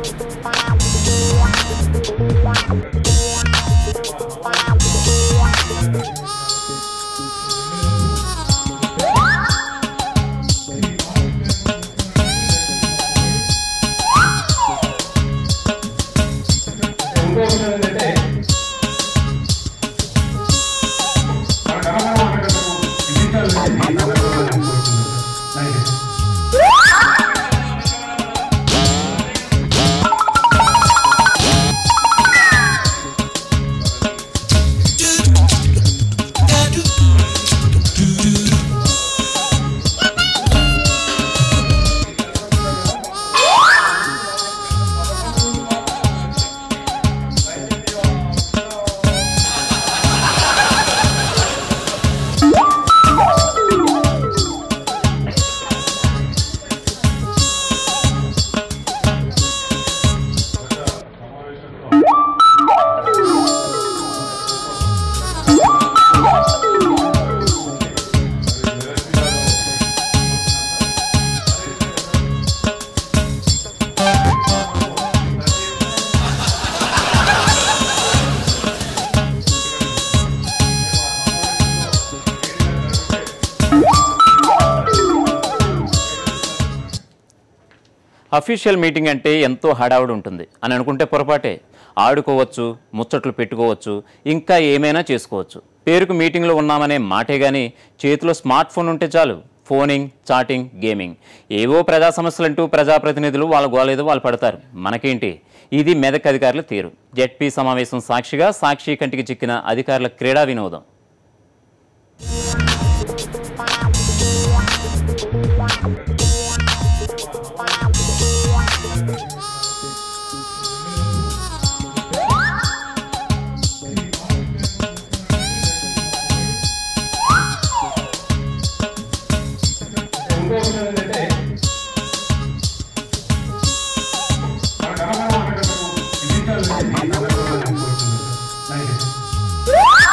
ఇంకో విషయం ఏంటంటే మన తెలంగాణ ఆటగాళ్లకు డిజిటల్ అనేది అందరికీ అనుకుంటున్నారు. Thank you. అఫీషియల్ మీటింగ్ అంటే ఎంతో హడావుడి ఉంటుంది అని అనుకుంటే పొరపాటే ఆడుకోవచ్చు ముచ్చట్లు పెట్టుకోవచ్చు ఇంకా ఏమైనా చేసుకోవచ్చు పేరుకు మీటింగ్లో ఉన్నామనే మాటే కానీ చేతిలో స్మార్ట్ ఫోన్ ఉంటే చాలు ఫోనింగ్ చాటింగ్ గేమింగ్ ఏవో ప్రజా సమస్యలంటూ ప్రజాప్రతినిధులు వాళ్ళ గోలేదో వాళ్ళు పడతారు మనకేంటి ఇది మెదక్ అధికారుల తీరు జెడ్పీ సమావేశం సాక్షిగా సాక్షి కంటికి చిక్కిన అధికారుల క్రీడా వినోదం ఇంకో విషయం ఏంటంటే మన తెలంగాణ ఆటగాళ్లకు డిజిటల్ అనేది అందరికీ అనుకుంటున్నారు. Thank you.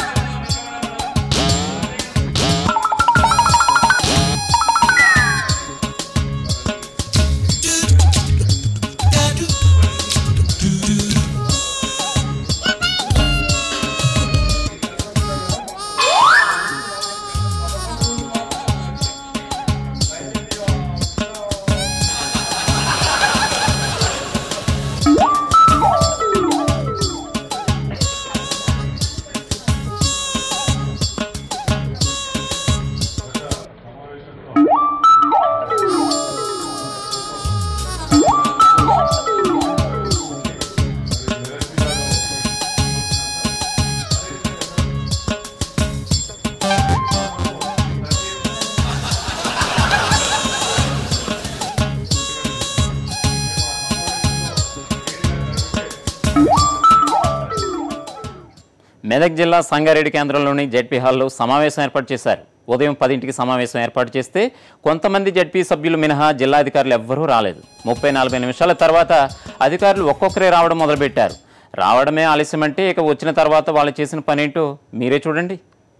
మెదక్ జిల్లా సంగారెడ్డి కేంద్రంలోని జడ్పీ హాల్లో సమావేశం ఏర్పాటు చేశారు ఉదయం పదింటికి సమావేశం ఏర్పాటు చేస్తే కొంతమంది జడ్పీ సభ్యులు మినహా జిల్లా అధికారులు ఎవ్వరూ రాలేదు ముప్పై నలభై నిమిషాల తర్వాత అధికారులు ఒక్కొక్కరే రావడం మొదలుపెట్టారు రావడమే ఆలస్యం అంటే ఇక వచ్చిన తర్వాత వాళ్ళు చేసిన పనేంటో మీరే చూడండి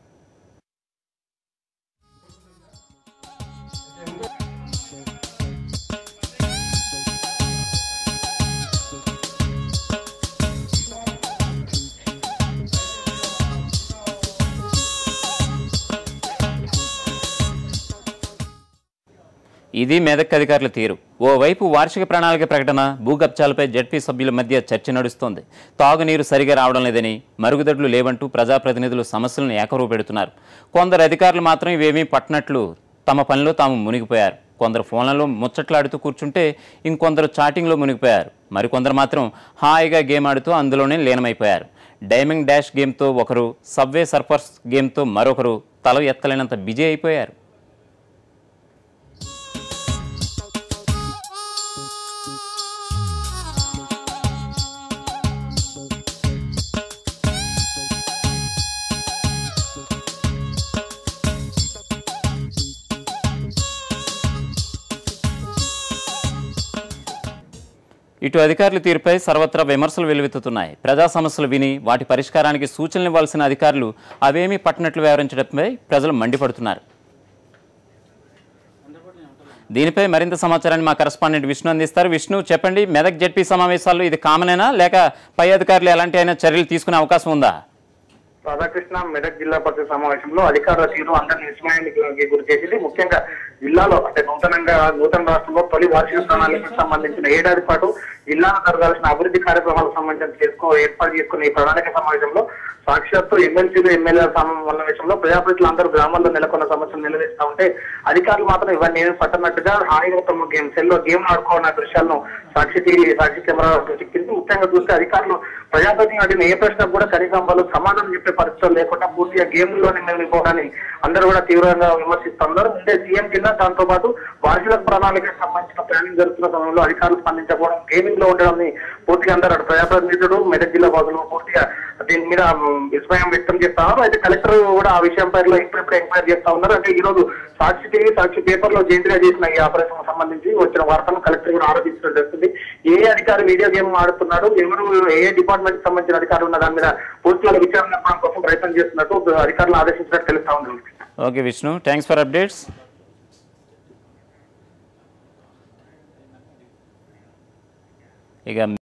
ఇది మెదక్ అధికారుల తీరు ఓవైపు వార్షిక ప్రణాళిక ప్రకటన భూగప్చాలపై జడ్పీ సభ్యుల మధ్య చర్చ నడుస్తోంది తాగునీరు సరిగా రావడం లేదని మరుగుదొడ్లు లేవంటూ ప్రజాప్రతినిధులు సమస్యలను ఏకరువు పెడుతున్నారు కొందరు అధికారులు మాత్రం ఇవేమీ పట్టనట్లు తమ పనిలో తాము మునిగిపోయారు కొందరు ఫోన్లలో ముచ్చట్లాడుతూ కూర్చుంటే ఇంకొందరు చాటింగ్లో మునిగిపోయారు మరికొందరు మాత్రం హాయిగా గేమ్ ఆడుతూ అందులోనే లీనమైపోయారు డైమండ్ డాష్ గేమ్తో ఒకరు సబ్వే సర్ఫర్స్ గేమ్తో మరొకరు తల ఎత్తలేనంత బిజీ అయిపోయారు ఇటు అధికారుల తీరుపై సర్వత్రా విమర్శలు వెలువెత్తుతున్నాయి ప్రజా సమస్యలు విని వాటి పరిష్కారానికి సూచనలు ఇవ్వాల్సిన అధికారులు అవేమీ పట్టనట్లు వ్యవహరించడంపై ప్రజలు మండిపడుతున్నారు దీనిపై మరింత సమాచారాన్ని మా కరస్పాండెంట్ విష్ణు అందిస్తారు విష్ణు చెప్పండి మెదక్ జడ్పీ సమావేశాల్లో ఇది కామనేనా లేక పై అధికారులు ఎలాంటి అయినా చర్యలు తీసుకునే అవకాశం ఉందా రాధాకృష్ణ మెదక్ జిల్లా పరిషత్ సమావేశంలో అధికారుల తీరు అందరినీ విస్మయానికి గురి చేసింది ముఖ్యంగా జిల్లాలో అంటే నూతనంగా నూతన రాష్ట్రంలో తొలి వార్షిక ప్రణాళికకు సంబంధించిన ఏడాది పాటు జిల్లాలో జరగాల్సిన అభివృద్ధి కార్యక్రమాలకు సంబంధించిన చేసుకో ఏర్పాటు చేసుకున్న ఈ ప్రణాళిక సమావేశంలో సాక్షాత్తు ఎమ్మెల్సీలు ఎమ్మెల్యేల సమావేశంలో ప్రజాప్రతినిధులు అందరూ గ్రామాల్లో నెలకొన్న సమస్యలు నిలదీస్తా ఉంటే అధికారులు మాత్రం ఇవన్నీ ఏమీ పట్టనట్టుగా హాయిగా తమ గేమ్ సెల్లో గేమ్ ఆడుకోవాలన్న దృశ్యాలను సాక్షి టీవీ సాక్షి కెమెరా చిక్కింది ముఖ్యంగా చూస్తే అధికారులు ప్రజాప్రతినిధులు అడిగిన ఏ ప్రశ్న కూడా కనీసం వాళ్ళు సమాధానం చెప్పే పరిస్థితులు లేకుండా పూర్తిగా గేమ్లోనే వెళ్ళిపోవడాన్ని అందరూ కూడా తీవ్రంగా విమర్శిస్తున్నారు ముందే సీఎం కింద దాంతో పాటు వార్షిక ప్రణాళికకు సంబంధించిన ప్లానింగ్ జరుగుతున్న సమయంలో అధికారులు స్పందించకపోవడం గేమింగ్ లో ఉండడం పూర్తిగా అందరూ అటు ప్రజాప్రతినిధులు మెదక్ జిల్లా వాసులు పూర్తిగా దీని మీద ఉమ్, విస్మయం వ్యక్తం చేస్తా ఉన్నారు అయితే కలెక్టర్ కూడా ఆ విషయం పైన ఇప్పుడిప్పుడు ఎంక్వైరీ చేస్తా ఉన్నారు అంటే ఈ రోజు సాక్షి టీవీ సాక్షి పేపర్ లో జయంతిగా చేసిన ఈ ఆపరేషన్ సంబంధించి వచ్చిన వార్తను కలెక్టర్ కూడా ఆరోపించడం జరుగుతుంది ఏ అధికారి వీడియో గేమ్ ఆడుతున్నాడు ఎవరు ఏ డిపార్ట్మెంట్ సంబంధించిన అధికారులు ఉన్న దాని మీద పూర్తిగా విచారణ జరపడం కోసం ప్రయత్నం చేస్తున్నట్టు అధికారులు ఆదేశించినట్టు తెలుస్తా ఉంది okay Vishnu thanks for updates ఇక